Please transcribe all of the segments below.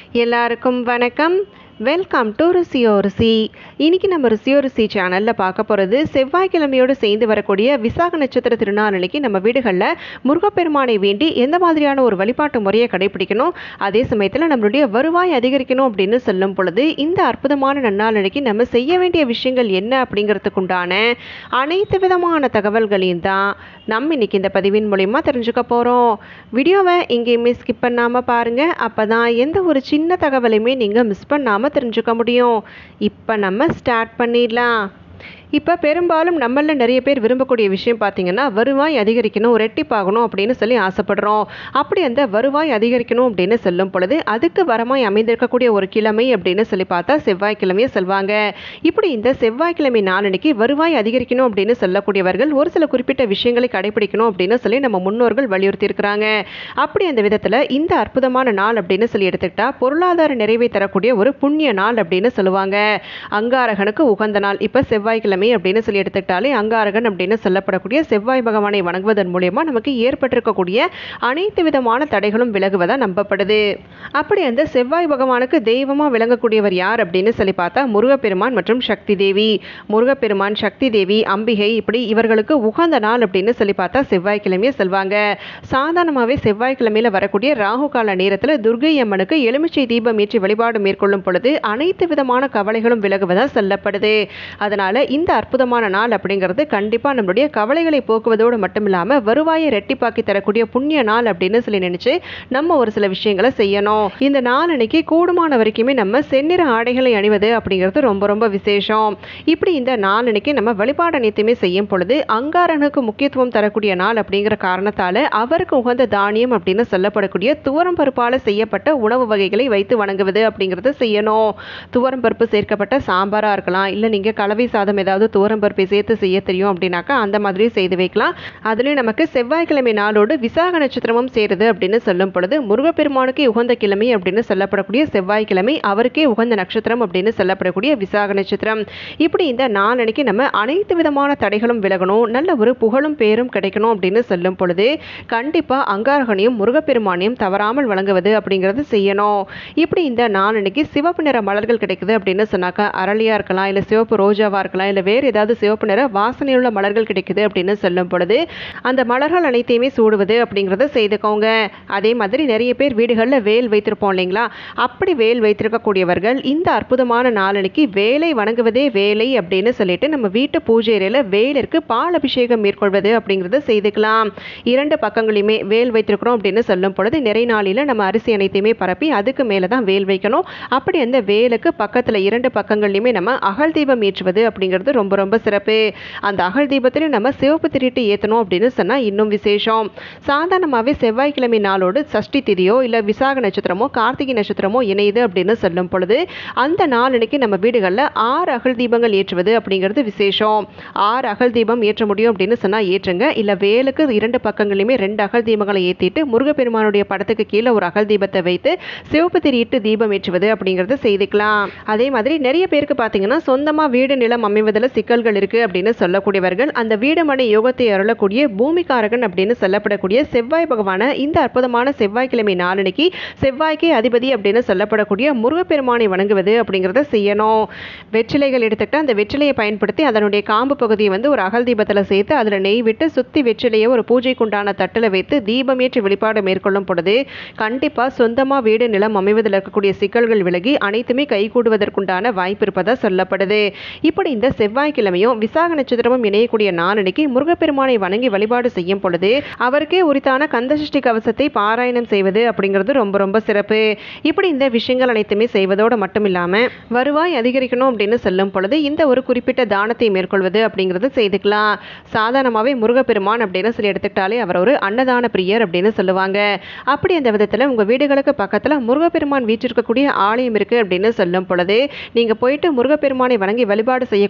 எல்லாருக்கும் வணக்கம் welcome to ருசியோ ருசி இன்னைக்கு நம்ம ருசியோ ருசி சேனலில் பார்க்க போகிறது செவ்வாய்க்கிழமையோடு சேர்ந்து வரக்கூடிய விசாக நட்சத்திர திருநாளைக்கு நம்ம வீடுகளில் முருகப்பெருமானை வேண்டி எந்த மாதிரியான ஒரு வழிபாட்டு முறையை கடைபிடிக்கணும் அதே சமயத்தில் நம்மளுடைய வருவாய் அதிகரிக்கணும் அப்படின்னு சொல்லும் பொழுது இந்த அற்புதமான நன்னாளைக்கு நம்ம செய்ய வேண்டிய விஷயங்கள் என்ன அப்படிங்கிறதுக்குண்டான அனைத்து விதமான தகவல்களையும் தான் நம்ம இன்னைக்கு இந்த பதிவின் மூலிமா தெரிஞ்சுக்க போகிறோம் வீடியோவை எங்கேயுமே ஸ்கிப் பண்ணாமல் பாருங்கள் அப்போ தான் எந்த ஒரு சின்ன தகவலையுமே நீங்கள் மிஸ் பண்ணாமல் தெரிஞ்சுக்க முடியும் இப்போ நம்ம ஸ்டார்ட் பண்ணிடலாம் இப்போ பெரும்பாலும் நம்மள நிறைய பேர் விரும்பக்கூடிய விஷயம் பார்த்தீங்கன்னா வருவாய் அதிகரிக்கணும் ரெட்டிப்பாகணும் அப்படின்னு சொல்லி ஆசைப்படுறோம் அப்படி அந்த வருவாய் அதிகரிக்கணும் அப்படின்னு சொல்லும் பொழுது அதுக்கு வரமாய் அமைந்திருக்கக்கூடிய ஒரு கிழமை அப்படின்னு சொல்லி பார்த்தா செவ்வாய்க்கிழமையை சொல்வாங்க இப்படி இந்த செவ்வாய்க்கிழமை நாளன்னைக்கு வருவாய் அதிகரிக்கணும் அப்படின்னு சொல்லக்கூடியவர்கள் ஒரு சில குறிப்பிட்ட விஷயங்களை கடைபிடிக்கணும் அப்படின்னு சொல்லி நம்ம முன்னோர்கள் வலியுறுத்தி இருக்கிறாங்க அப்படி அந்த விதத்தில் இந்த அற்புதமான நாள் அப்படின்னு சொல்லி எடுத்துக்கிட்டா பொருளாதார நிறைவை தரக்கூடிய ஒரு புண்ணிய நாள் அப்படின்னு சொல்லுவாங்க அங்காரகனுக்கு உகந்த நாள் இப்போ செவ்வாய்க்கிழமை அப்படின்னு சொல்லி எடுத்துக்கிட்டாலே அங்காரகன் அப்படின்னு சொல்லப்படக்கூடிய செவ்வாய் பகவானை வணங்குவதன் மூலியமா நமக்கு ஏற்பட்டிருக்கக்கூடிய அனைத்து விதமான தடைகளும் விலகுவதா நம்பப்படுது அப்படி அந்த செவ்வாய் பகவானுக்கு தெய்வமாக விளங்கக்கூடியவர் யார் அப்படின்னு சொல்லி பார்த்தா முருகப்பெருமான் மற்றும் சக்தி தேவி முருகப்பெருமான் சக்தி தேவி அம்பிகை இப்படி இவர்களுக்கு உகந்த நாள் அப்படின்னு சொல்லி பார்த்தா செவ்வாய்க்கிழமையே சொல்வாங்க சாதாரணமாகவே செவ்வாய்க்கிழமையில் வரக்கூடிய ராகு கால நேரத்தில் துர்கை அம்மனுக்கு எலுமிச்சை தீபம் ஏற்றி வழிபாடு மேற்கொள்ளும் பொழுது அனைத்து விதமான கவலைகளும் விலகுவதாக சொல்லப்படுது அதனால் இந்த அற்புதமான நாள் அப்படிங்கிறது கண்டிப்பாக நம்மளுடைய கவலைகளை போக்குவதோடு மட்டும் இல்லாமல் வருவாயை ரெட்டிப்பாக்கி தரக்கூடிய புண்ணிய நாள் அப்படின்னு சொல்லி நினச்சி நம்ம ஒரு சில விஷயங்களை செய்யணும் இந்த நாள் அன்னைக்கு கூடுமான வரைக்குமே நம்ம செந்நிற ஆடைகளை அணிவது அப்படிங்கிறது ரொம்ப ரொம்ப விசேஷம் இப்படி இந்த நாள் அன்னைக்கு நம்ம வழிபாடு அனைத்துமே செய்யும் பொழுது அங்காரனுக்கு முக்கியத்துவம் தரக்கூடிய நாள் அப்படிங்கிற காரணத்தால் அவருக்கு உகந்த தானியம் அப்படின்னு சொல்லப்படக்கூடிய துவரம் பருப்பால் செய்யப்பட்ட உணவு வகைகளை வைத்து வணங்குவது அப்படிங்கிறது செய்யணும் துவரம் பருப்பு சேர்க்கப்பட்ட சாம்பாராக இருக்கலாம் இல்லை நீங்கள் கலவை சாதம் ஏதாவது துவரம் பருப்பை சேர்த்து செய்ய தெரியும் அப்படின்னாக்கா அந்த மாதிரி செய்து வைக்கலாம் அதுலேயும் நமக்கு செவ்வாய்க்கிழமை நாளோடு விசாக நட்சத்திரமும் சேருது அப்படின்னு சொல்லும் பொழுது முருகப்பெருமானுக்கு உகந்த கிழமை அப்படின்னு சொல்லப்படக்கூடிய செவ்வாய்க்கிழமை அவருக்கே உகந்த நட்சத்திரம் அப்படின்னு சொல்லப்படக்கூடிய விசாக நட்சத்திரம் இப்படி இந்த நாளன்னைக்கு நம்ம அனைத்து விதமான தடைகளும் விலகணும் நல்ல ஒரு புகழும் பேரும் கிடைக்கணும் அப்படின்னு சொல்லும் பொழுது கண்டிப்பாக அங்காரகனையும் முருகப்பெருமானையும் தவறாமல் வழங்குவது அப்படிங்கிறது செய்யணும் இப்படி இந்த நாளன்னைக்கு சிவப்பு நிற மலர்கள் கிடைக்குது அப்படின்னு சொன்னாக்கா அரளியாக இருக்கலாம் இல்லை சிவப்பு ரோஜாவாக இருக்கலாம் இல்லை வேறு ஏதாவது சிவப்பு நிற வாசனையுள்ள மலர்கள் கிடைக்குது அப்படின்னு சொல்லும் பொழுது அந்த மலர்கள் அனைத்தையுமே சூடுவது அப்படிங்கிறத செய்துக்கோங்க அதே மாதிரி நிறைய பேர் வீடுகளில் வேல் வைத்திருப்போம் இல்லைங்களா அப்படி வேல் வைத்திருக்கக்கூடியவர்கள் இந்த அற்புதமான நாளனைக்கு வேலை வணங்குவதே வேலை அப்படின்னு சொல்லிட்டு நம்ம வீட்டு பூஜை அறையில் வேலிற்கு பால் அபிஷேகம் மேற்கொள்வது அப்படிங்கிறத செய்துக்கலாம் இரண்டு பக்கங்களையுமே வேல் வைத்திருக்கிறோம் அப்படின்னு சொல்லும் பொழுது நிறை நாளில் நம்ம அரிசி அனைத்தையுமே பரப்பி அதுக்கு மேலே தான் வேல் வைக்கணும் அப்படி அந்த வேலுக்கு பக்கத்தில் இரண்டு பக்கங்கள்லையுமே நம்ம அகல் தீபம் ஏற்றுவது அப்படிங்கிறது ரொம்ப ரொம்ப சிறப்பு அந்த அகல் தீபத்திலையும் நம்ம சிவப்பு திரிட்டு ஏற்றணும் அப்படின்னு சொன்னால் இன்னும் விசேஷம் சாதாரணமாகவே செவ்வாய்க்கிழமை நாளோடு சஷ்டி திதியோ இல்லை விசாக நட்சத்திரமோ கார்த்திகை நட்சத்திரமோ இணையுது அப்படின்னு சொல்லும் பொழுது அந்த நாளன்னைக்கு நம்ம வீடுகளில் ஆறு அகல் தீபங்கள் ஏற்றுவது அப்படிங்கிறது விசேஷம் ஆறு அகல் தீபம் ஏற்ற முடியும் அப்படின்னு சொன்னால் ஏற்றுங்க இல்லை வேலுக்கு இரண்டு பக்கங்களையுமே ரெண்டு அகல் தீபங்களை ஏற்றிட்டு முருகப்பெருமானுடைய படத்துக்கு கீழே ஒரு அகல் தீபத்தை வைத்து சிவப்பு திரியிட்டு தீபம் ஏற்றுவது அப்படிங்கிறத செய்துக்கலாம் அதே மாதிரி நிறைய பேருக்கு பார்த்தீங்கன்னா சொந்தமாக வீடு நிலம் அமைவதில் சிக்கல்கள் இருக்குது அப்படின்னு சொல்லக்கூடியவர்கள் அந்த வீடு மனை யோகத்தை அருளக்கூடிய பூமிகாரகன் அப்படின்னு சொல்லப்படக்கூடிய செவ்வாய் பகவான இந்த அற்புதமான செவ்வாய்க்கிழமை நாளன்னைக்கு செவ்வாய்க்கே அதிபதி அப்படின்னு சொல்லப்படக்கூடிய முருகப்பெருமானை வணங்குவது அப்படிங்கிறத செய்யணும் வெற்றிலைகள் எடுத்துக்கிட்டு அந்த வெற்றிலையை பயன்படுத்தி அதனுடைய காம்பு பகுதியை வந்து ஒரு அகல் தீபத்தில் சேர்த்து அதில் நெய் விட்டு சுற்றி வெற்றிலையை ஒரு பூஜைக்குண்டான தட்டில் வைத்து தீபமேற்றி வழிபாடு மேற்கொள்ளும் பொழுது கண்டிப்பாக சொந்தமாக வீடு நிலம் அமைவதில் இருக்கக்கூடிய சிக்கல்கள் விலகி அனைத்துமே கைகூடுவதற்குண்டான வாய்ப்பு இருப்பதாக சொல்லப்படுது இப்படி இந்த செவ்வாய்க்கிழமையும் விசாக நட்சத்திரமும் இணையக்கூடிய நாளன்னைக்கு முருகப்பெருமானை வணங்கி வழிபாடு செய்யும் பொழுது அவருக்கே உரித்தான கந்தசஷ்டி கவசத்தை பாராயணம் செய்வது அப்படிங்கிறது ரொம்ப ரொம்ப சிறப்பு இப்படி இந்த விஷயங்கள் அனைத்துமே செய்வதோடு மட்டும் இல்லாமல் வருவாய் அதிகரிக்கணும் அப்படின்னு சொல்லும் பொழுது இந்த ஒரு குறிப்பிட்ட தானத்தை மேற்கொள்வது அப்படிங்கிறது செய்துக்கலாம் சாதாரணமாகவே முருகப்பெருமான் அப்படின்னு சொல்லி எடுத்துக்கிட்டாலே அவர் ஒரு அன்னதான பிரியர் அப்படின்னு சொல்லுவாங்க அப்படி அந்த விதத்தில் உங்கள் வீடுகளுக்கு பக்கத்தில் முருகப்பெருமான் வீற்றிருக்கக்கூடிய ஆலயம் இருக்குது அப்படின்னு சொல்லும் பொழுது நீங்கள் போயிட்டு முருகப்பெருமானை வணங்கி வழிபாடு செய்யக்கூடிய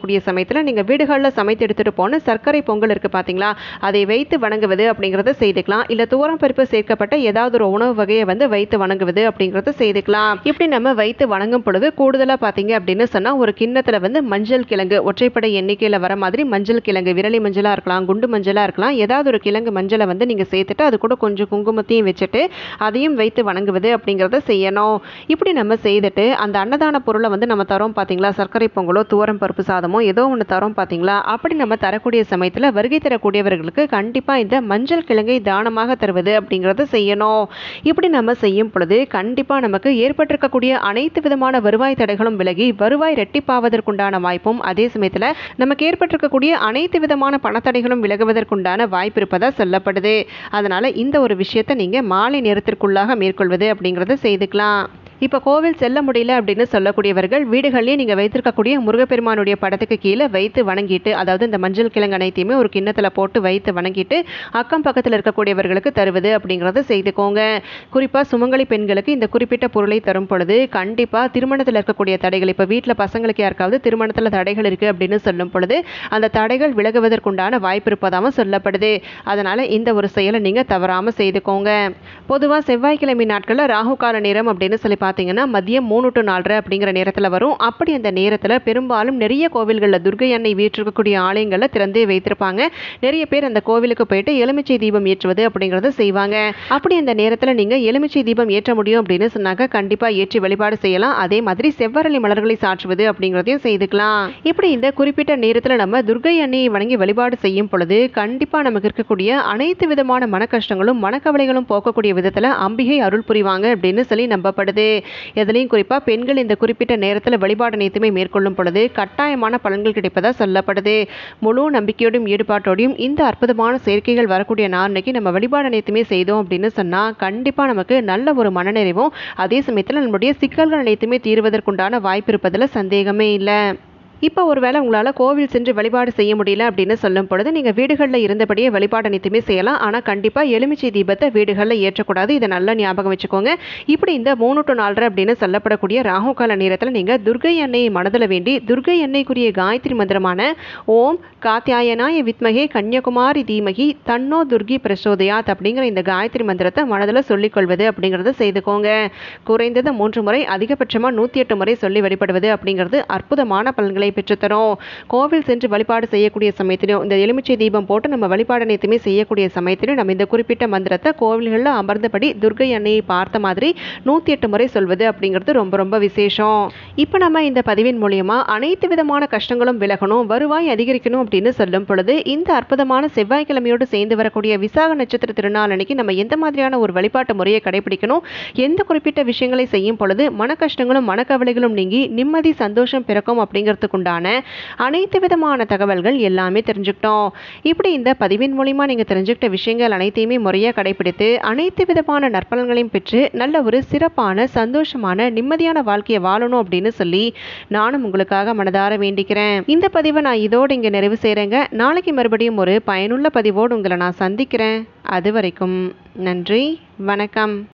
இருக்கக்கூடிய சமயத்தில் நீங்கள் வீடுகளில் சமைத்து எடுத்துகிட்டு போன சர்க்கரை பொங்கல் இருக்குது பார்த்தீங்களா அதை வைத்து வணங்குவது அப்படிங்கிறத செய்துக்கலாம் இல்லை துவரம் பருப்பு சேர்க்கப்பட்ட ஏதாவது ஒரு உணவு வகையை வந்து வைத்து வணங்குவது அப்படிங்கிறத செய்துக்கலாம் இப்படி நம்ம வைத்து வணங்கும் பொழுது கூடுதலாக பார்த்தீங்க அப்படின்னு சொன்னால் ஒரு கிண்ணத்தில் வந்து மஞ்சள் கிழங்கு ஒற்றைப்படை எண்ணிக்கையில் வர மாதிரி மஞ்சள் கிழங்கு விரலி மஞ்சளாக இருக்கலாம் குண்டு மஞ்சளாக இருக்கலாம் ஏதாவது ஒரு கிழங்கு மஞ்சளை வந்து நீங்கள் சேர்த்துட்டு அது கூட கொஞ்சம் குங்குமத்தையும் வச்சுட்டு அதையும் வைத்து வணங்குவது அப்படிங்கிறத செய்யணும் இப்படி நம்ம செய்துட்டு அந்த அன்னதான பொருளை வந்து நம்ம தரோம் பார்த்தீங்களா சர்க்கரை பொங்கலோ துவரம் பருப்பு சாதமோ ஏதோ ஒன்று தரோம் பார்த்தீங்களா அப்படி நம்ம தரக்கூடிய சமயத்தில் வருகை தரக்கூடியவர்களுக்கு கண்டிப்பாக இந்த மஞ்சள் கிழங்கை தானமாக தருவது அப்படிங்கிறத செய்யணும் இப்படி நம்ம செய்யும் பொழுது கண்டிப்பாக நமக்கு ஏற்பட்டிருக்கக்கூடிய அனைத்து விதமான வருவாய் தடைகளும் விலகி வருவாய் ரெட்டிப்பாவதற்குண்டான வாய்ப்பும் அதே சமயத்தில் நமக்கு ஏற்பட்டிருக்கக்கூடிய அனைத்து விதமான பணத்தடைகளும் விலகுவதற்குண்டான வாய்ப்பு இருப்பதா சொல்லப்படுது அதனால் இந்த ஒரு விஷயத்தை நீங்கள் மாலை நேரத்திற்குள்ளாக மேற்கொள்வது அப்படிங்கிறத செய்துக்கலாம் இப்போ கோவில் செல்ல முடியல அப்படின்னு சொல்லக்கூடியவர்கள் வீடுகளிலேயே நீங்கள் வைத்திருக்கக்கூடிய முருகப்பெருமானுடைய படத்துக்கு கீழே வைத்து வணங்கிட்டு அதாவது இந்த மஞ்சள் கிழங்கு அனைத்தையுமே ஒரு கிண்ணத்தில் போட்டு வைத்து வணங்கிட்டு அக்கம் பக்கத்தில் இருக்கக்கூடியவர்களுக்கு தருவது அப்படிங்கிறத செய்துக்கோங்க குறிப்பாக சுமங்கலி பெண்களுக்கு இந்த குறிப்பிட்ட பொருளை தரும் பொழுது கண்டிப்பாக திருமணத்தில் இருக்கக்கூடிய தடைகள் இப்போ வீட்டில் பசங்களுக்கு யாருக்காவது திருமணத்தில் தடைகள் இருக்குது அப்படின்னு சொல்லும் பொழுது அந்த தடைகள் விலகுவதற்குண்டான வாய்ப்பு இருப்பதாகவும் சொல்லப்படுது அதனால் இந்த ஒரு செயலை நீங்கள் தவறாமல் செய்துக்கோங்க பொதுவாக செவ்வாய்க்கிழமை நாட்களில் ராகு கால நேரம் அப்படின்னு சொல்லி பார்த்தீங்கன்னா மதியம் மூணு டு நாலரை அப்படிங்கிற நேரத்தில் வரும் அப்படி அந்த நேரத்தில் பெரும்பாலும் நிறைய கோவில்களில் துர்கை அன்னை வீற்றிருக்கக்கூடிய ஆலயங்களில் திறந்தே வைத்திருப்பாங்க நிறைய பேர் அந்த கோவிலுக்கு போயிட்டு எலுமிச்சை தீபம் ஏற்றுவது அப்படிங்கிறத செய்வாங்க அப்படி அந்த நேரத்தில் நீங்கள் எலுமிச்சை தீபம் ஏற்ற முடியும் அப்படின்னு சொன்னாக்க கண்டிப்பாக ஏற்றி வழிபாடு செய்யலாம் அதே மாதிரி செவ்வரளி மலர்களை சாற்றுவது அப்படிங்கிறதையும் செய்துக்கலாம் இப்படி இந்த குறிப்பிட்ட நேரத்தில் நம்ம துர்கை அன்னையை வணங்கி வழிபாடு செய்யும் பொழுது கண்டிப்பாக நமக்கு இருக்கக்கூடிய அனைத்து விதமான மன கஷ்டங்களும் மனக்கவலைகளும் போக்கக்கூடிய விதத்தில் அம்பிகை அருள் புரிவாங்க அப்படின்னு சொல்லி நம்பப்படுது எதுலேயும் குறிப்பாக பெண்கள் இந்த குறிப்பிட்ட நேரத்தில் வழிபாடு அனைத்துமே மேற்கொள்ளும் பொழுது கட்டாயமான பலன்கள் கிடைப்பதா சொல்லப்படுது முழு நம்பிக்கையோடும் ஈடுபாட்டோடையும் இந்த அற்புதமான செயற்கைகள் வரக்கூடிய நாள் அன்னைக்கு நம்ம வழிபாடு அனைத்துமே செய்தோம் அப்படின்னு சொன்னால் கண்டிப்பாக நமக்கு நல்ல ஒரு மனநிறைவும் அதே சமயத்தில் நம்மளுடைய சிக்கல்கள் அனைத்துமே தீர்வதற்குண்டான வாய்ப்பு இருப்பதில் சந்தேகமே இல்லை இப்போ ஒருவேளை உங்களால் கோவில் சென்று வழிபாடு செய்ய முடியல அப்படின்னு சொல்லும் பொழுது நீங்கள் வீடுகளில் இருந்தபடியே வழிபாடு அனைத்துமே செய்யலாம் ஆனால் கண்டிப்பாக எலுமிச்சை தீபத்தை வீடுகளில் ஏற்றக்கூடாது இதை நல்லா ஞாபகம் வச்சுக்கோங்க இப்படி இந்த மூணு டு நாலரை அப்படின்னு சொல்லப்படக்கூடிய ராகு கால நேரத்தில் நீங்கள் துர்கை எண்ணெயை மனதில் வேண்டி துர்கை எண்ணெய்க்குரிய காயத்ரி மந்திரமான ஓம் காத்தியாயனாய வித்மகே கன்னியகுமாரி தீமகி தன்னோ துர்கி பிரசோதயாத் அப்படிங்கிற இந்த காயத்ரி மந்திரத்தை மனதில் சொல்லிக்கொள்வது அப்படிங்கிறத செய்துக்கோங்க குறைந்தது மூன்று முறை அதிகபட்சமாக நூற்றி எட்டு முறை சொல்லி வழிபடுவது அப்படிங்கிறது அற்புதமான பலன்களை பலன்களை பெற்றுத்தரும் கோவில் சென்று வழிபாடு செய்யக்கூடிய சமயத்திலும் இந்த எலுமிச்சை தீபம் போட்டு நம்ம வழிபாடு அனைத்துமே செய்யக்கூடிய சமயத்திலும் நம்ம இந்த குறிப்பிட்ட மந்திரத்தை கோவில்களில் அமர்ந்தபடி துர்கை அன்னையை பார்த்த மாதிரி நூற்றி எட்டு முறை சொல்வது அப்படிங்கிறது ரொம்ப ரொம்ப விசேஷம் இப்போ நம்ம இந்த பதிவின் மூலியமா அனைத்து விதமான கஷ்டங்களும் விலகணும் வருவாய் அதிகரிக்கணும் அப்படின்னு சொல்லும் பொழுது இந்த அற்புதமான செவ்வாய்க்கிழமையோடு சேர்ந்து வரக்கூடிய விசாக நட்சத்திர திருநாள் அன்னைக்கு நம்ம எந்த மாதிரியான ஒரு வழிபாட்டு முறையை கடைபிடிக்கணும் எந்த குறிப்பிட்ட விஷயங்களை செய்யும் பொழுது மன கஷ்டங்களும் மனக்கவலைகளும் நீங்கி நிம்மதி சந்தோஷம் பிறக்கும் அப்படிங்கிறதுக்கு உண்டான அனைத்து விதமான தகவல்கள் எல்லாமே தெரிஞ்சுக்கிட்டோம் இப்படி இந்த பதிவின் மூலிமா நீங்கள் தெரிஞ்சுக்கிட்ட விஷயங்கள் அனைத்தையுமே முறையாக கடைபிடித்து அனைத்து விதமான நற்பலன்களையும் பெற்று நல்ல ஒரு சிறப்பான சந்தோஷமான நிம்மதியான வாழ்க்கையை வாழணும் அப்படின்னு சொல்லி நானும் உங்களுக்காக மனதார வேண்டிக்கிறேன் இந்த பதிவை நான் இதோடு இங்கே நிறைவு செய்கிறேங்க நாளைக்கு மறுபடியும் ஒரு பயனுள்ள பதிவோடு உங்களை நான் சந்திக்கிறேன் அது வரைக்கும் நன்றி வணக்கம்